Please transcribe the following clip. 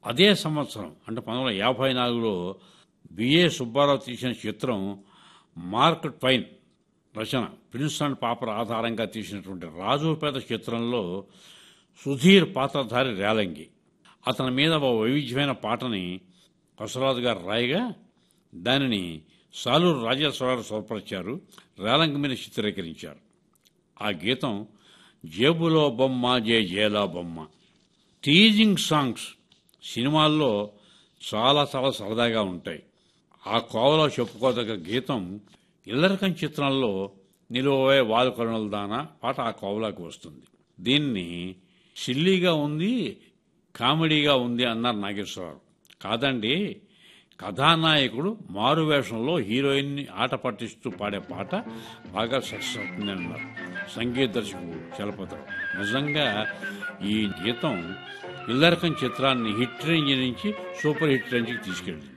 అదే సంవత్సరం అంటే పంతొమ్మిది వందల యాభై నాలుగులో బిఏ సుబ్బారావు తీసిన చిత్రం మార్క్ ట్వైన్ రచన ప్రిన్స్ అండ్ పాపర్ ఆధారంగా తీసినటువంటి రాజుపేట చిత్రంలో సుధీర్ పాత్రధారి రేలంగి అతని మీద ఓ వైవిధ్యమైన పాటని కొసరాజు గారు రాయగా దానిని సాలూరు రాజేశ్వరరావు స్వరపరిచారు రేలంగి మీద చిత్రీకరించారు ఆ గీతం జేబులో బొమ్మ జే జేలా బొమ్మ టీజింగ్ సాంగ్స్ సినిమాల్లో చాలా చాలా సరదాగా ఉంటాయి ఆ కోవలో చెప్పుకోదగ్గ గీతం ఇల్లరకం చిత్రంలో నిలువే వాలు కరుణల దాన పాట ఆ కోవలోకి వస్తుంది దీన్ని సిల్లీగా ఉంది కామెడీగా ఉంది అన్నారు నాగేశ్వరరావు కాదండి కథానాయకుడు మారు వేషంలో హీరోయిన్ని ఆట పట్టిస్తూ పాడే పాట బాగా సక్సెస్ అవుతుంది అన్నారు సంగీత దర్శకుడు చలపతిరావు నిజంగా ఈ గీతం ఇల్లరకం చిత్రాన్ని హిట్ రేంజ్ నుంచి సూపర్ హిట్ రేంజ్కి తీసుకెళ్ళింది